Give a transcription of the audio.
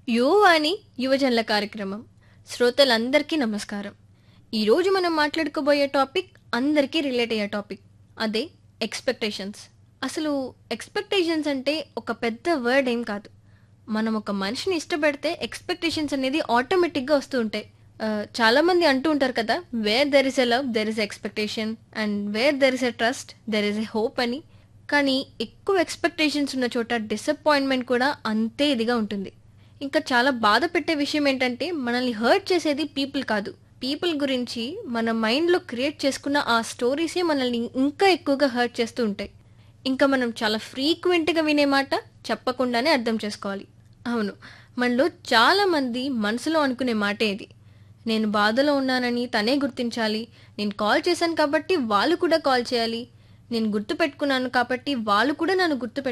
యువవాణి యువజనుల కార్యక్రమం శ్రోతలందరికీ నమస్కారం ఈరోజు మనం మాట్లాడుకోబోయే టాపిక్ అందరికీ రిలేట్ అయ్యే టాపిక్ అదే ఎక్స్పెక్టేషన్స్ అసలు ఎక్స్పెక్టేషన్స్ అంటే ఒక పెద్ద వర్డ్ ఏం కాదు మనం ఒక మనిషిని ఇష్టపడితే ఎక్స్పెక్టేషన్స్ అనేది ఆటోమేటిక్గా వస్తూ ఉంటాయి ఆ, చాలా మంది అంటూ ఉంటారు కదా where there is a love there is expectation and where there is a trust there is a hope అని కానీ ఎక్కువ ఎక్స్పెక్టేషన్స్ ఉన్న చోట డిసప్పాయింట్మెంట్ కూడా అంతే ఇదిగా ఉంటుంది ఇంకా చాలా బాధ పెట్టే విషయం ఏంటంటే మనల్ని హర్ట్ చేసేది పీపుల్ కాదు పీపుల్ గురించి మన మైండ్లో క్రియేట్ చేసుకున్న ఆ స్టోరీసే మనల్ని ఇంకా ఎక్కువగా హర్ట్ చేస్తూ ఉంటాయి ఇంకా మనం చాలా ఫ్రీక్వెంట్గా వినే మాట చెప్పకుండానే అర్థం చేసుకోవాలి అవును మనలో చాలా మంది మనసులో అనుకునే మాటే ఇది నేను బాధలో ఉన్నానని తనే గుర్తించాలి నేను కాల్ చేశాను కాబట్టి వాళ్ళు కూడా కాల్ చేయాలి నేను గుర్తు పెట్టుకున్నాను కాబట్టి వాళ్ళు కూడా నన్ను గుర్తు